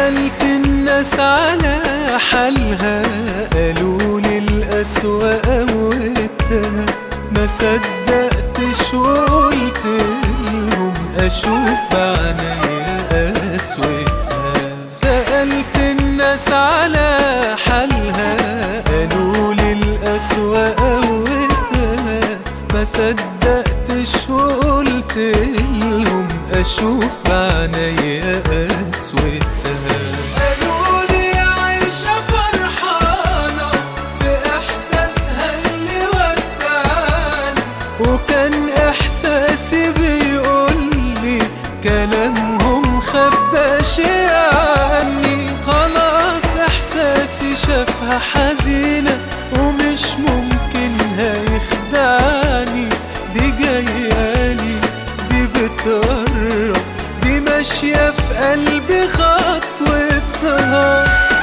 سألت الناس على حالها قالوا لي الأسوأ قوتها ما صدقتش وقلت لهم أشوف بعنايا قسوتها سألت الناس على حالها قالوا لي الأسوأ قوتها ما صدقتش وقلت لهم أشوف بعنايا قسوتها قالوا لي عايشة فرحانة بإحساسها اللي ودعني وكان إحساسي بيقولي كلامهم خباش عني خلاص إحساسي شافها حزينة ومش ممكن هيخدعني دي جايالي دي بتقرب دي ماشية في قلبي خطوتها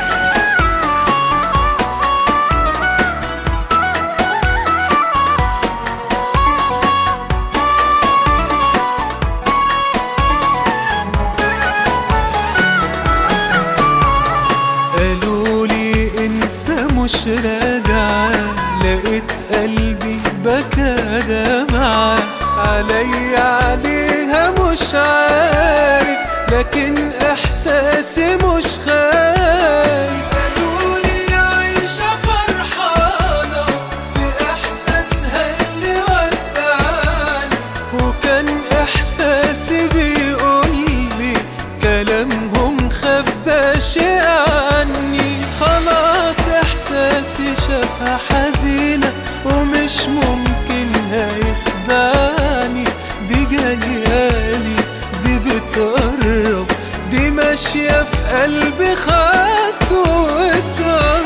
قالوا لي انسى مش راجعة لقيت قلبي بكى دمعة علي عليها مش عارف لكن احساسي مش خايف قالوا لي عايشة فرحانة بإحساسها اللي ودعني وكان إحساسي بيقولي كلامهم خباش عني خلاص إحساسي شافها حزينة ومش ممكن هيخدعني دي جايالي دي بتقرب دي ماشية في قلبي خطوتها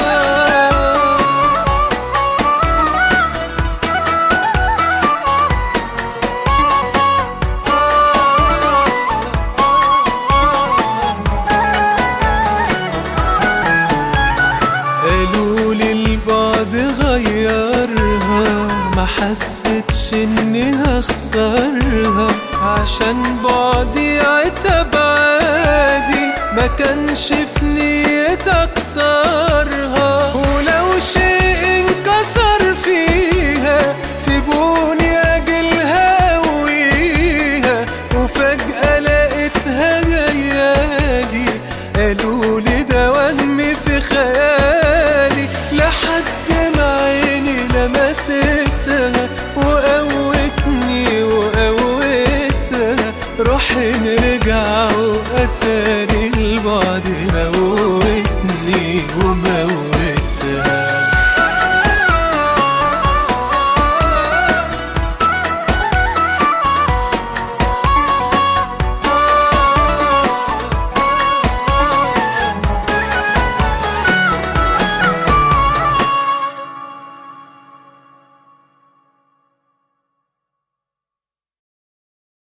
قالوا لي البعد غيرها ما حسيتش اني هخسرها عشان بعدي عتب عادي ما كانش في نيتي اكسرها ولو شيء انكسر فيها سيبوني اجلها ويها وفجأة لقيتها جايالي قالوا